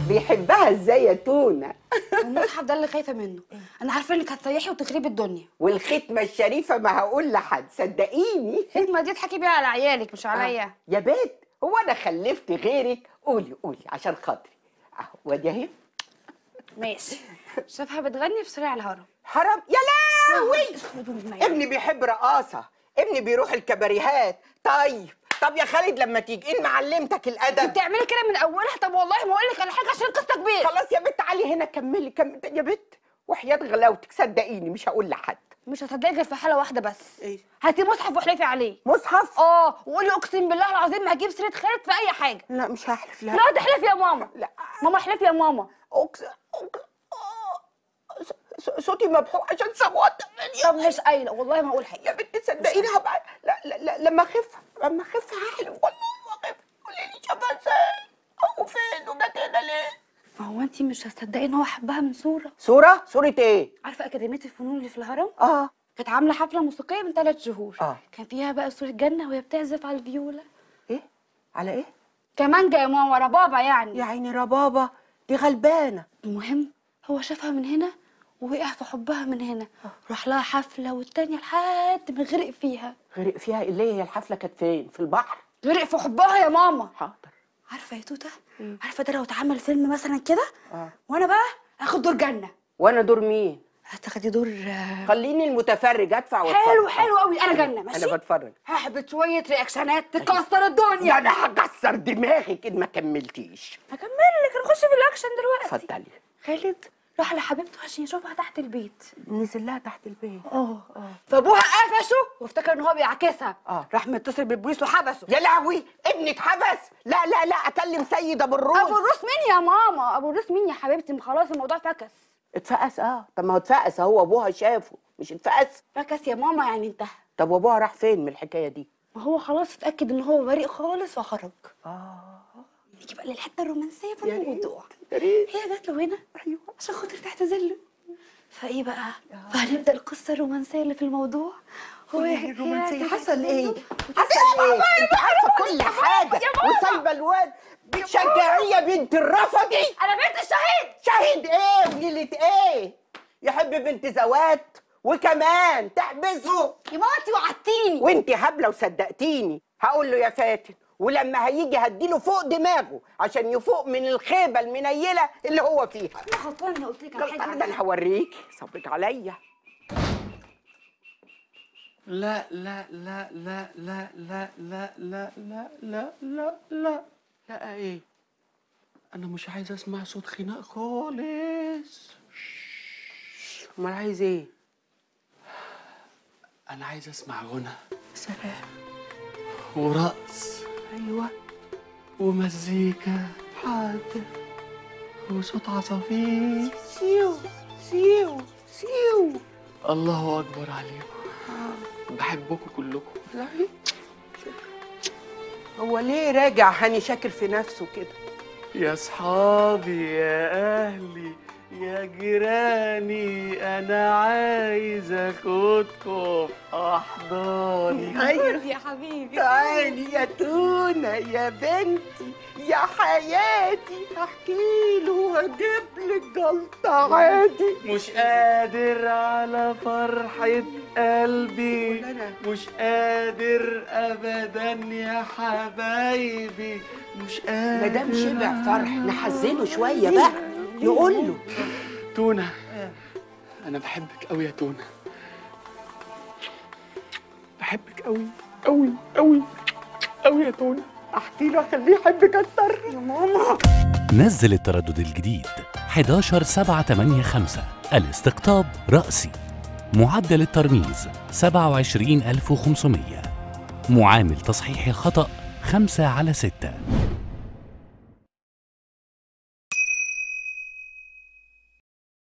بيحبها ازاي يا تونه المصحف ده اللي خايفه منه انا عارفه انك هتسيحي وتخربي الدنيا والختمه الشريفه ما هقول لحد صدقيني الخدمه دي تحكي بيها على عيالك مش عليا يا بيت هو انا خلفت غيرك قولي قولي عشان خاطري اهو وادي اهي ماشي شافها بتغني في شارع الهرم حرام يا لهوي ابني ابني بيحب رقاصه ابني بيروح الكباريهات طيب طب يا خالد لما تيجي ان معلمتك الادب بتعملي كده من اولها طب والله ما اقول لك على حاجه عشان قصه كبيره خلاص يا بت تعالي هنا كملي كملي يا بت وحياة غلاوتك صدقيني مش هقول لحد مش هصدقك غير في حاله واحده بس ايه هاتي مصحف واحلفي عليه مصحف اه وقولي اقسم بالله العظيم ما هجيب سيره خالد في اي حاجه لا مش هحلف لا لا تحلفي يا ماما لا ماما احلفي يا ماما أقسم أقسم آه، ص- ص- صوتي مبحوح عشان صوت طب مش قايله والله ما اقول حاجه يا بنت صدقيني هبقى لا لا لا لما اخف لما اخف هحلف والله ما اخف قولي لي شافها ازاي هو فين وجت هنا ليه ما هو انت مش هتصدقي ان هو حبها من صوره صورة صورة ايه عارفه اكاديميه الفنون اللي في الهرم اه كانت عامله حفله موسيقيه من ثلاث شهور آه. كان فيها بقى صوره جنه وهي بتعزف على الفيولا ايه على ايه كمانجا يا ماما ورا بابا يعني يا عيني ربابة دي غلبانة المهم هو شافها من هنا ووقع في حبها من هنا راح لها حفله والتانيه لحد ما غرق فيها غرق فيها اللي هي الحفلة كانت فين في البحر غرق في حبها يا ماما حاضر عارفه يا توته عارفه ده لو اتعمل فيلم مثلا كده اه وانا بقى هاخد دور جنه وانا دور مين هتاخدي دور آه، خليني المتفرج ادفع واتفرج حلو حلو قوي انا جنه ماشي انا بتفرج هحبط شويه رياكشنات تكسر يا الدنيا انا هكسر دماغك ان ما كملتيش هكمل لك نخش في الاكشن دلوقتي اتفضلي خالد راح لحبيبته عشان يشوفها تحت البيت نزل لها تحت البيت اه فابوها قفشه وافتكر ان هو بيعاكسها اه. راح متصل بالبوليس وحبسه يا لهوي ابني اتحبس لا لا لا اكلم سيد ابو الروس ابو الروس مين يا ماما ابو الروس مين يا حبيبتي ما خلاص الموضوع فكس اتفقس اه طب ما هو اتفقس هو ابوها شافه مش اتفقس فكس يا ماما يعني انتهى طب وابوها راح فين من الحكايه دي ما هو خلاص اتاكد ان هو بريء خالص فخرج اه نيجي بقى للحته الرومانسيه في يا ريت. الموضوع يا ريت هي جات له هنا ايوه عشان خاطر تعتذر له فايه بقى فهنبدا القصه الرومانسيه اللي في الموضوع هو قولي الرومانسيه هي حصل ايه هتعتذر حصل له. ايه انت عارفه كل حاجه يا ماما. وسايبه الواد بتشجعيه يا بنت الرفضي انا بنت الشهيد شاهد ايه وليله ايه يحب بنت زوات وكمان تحبسه يا ماما انت وعدتيني وانت هبله وصدقتيني هقول له يا فاتن ولما هيجي هديله فوق دماغه عشان يفوق من الخيبه المنيله اللي هو فيها انا غلطانه انا قلت لك على غلطان حاجه ده انا هوريكي صبرك عليا لا لا لا لا لا لا لا لا لا لا لا لا لا ايه انا مش عايز اسمع صوت خناق خالص امال عايز ايه انا عايز اسمع غنى سلام ورقص ايوه ومزيكا حاضر وصوت عصافير سيو سيو سيو الله اكبر عليكم بحبكم كلكم هو ليه راجع هاني شاكر في نفسه كده يا صحابي يا اهلي يا جيراني انا عايز اخدكم احضاني ايوه يا حبيبي تعالي يا تونة يا بنتي يا حياتي احكي له واجيب لك جلطة عادي مش قادر على فرحة قلبي ولا أنا. مش قادر ابدا يا حبايبي مش قادر مدام شبع فرح نحزنه شوية بقى نقول له تونة انا بحبك قوي يا تونة بحبك قوي قوي قوي قوي يا تونة احكي له اخليه يحبك اكتر يا ماما نزل التردد الجديد 11 7 8 5 الاستقطاب رأسي معدل الترميز 27500 معامل تصحيح الخطأ 5 على 6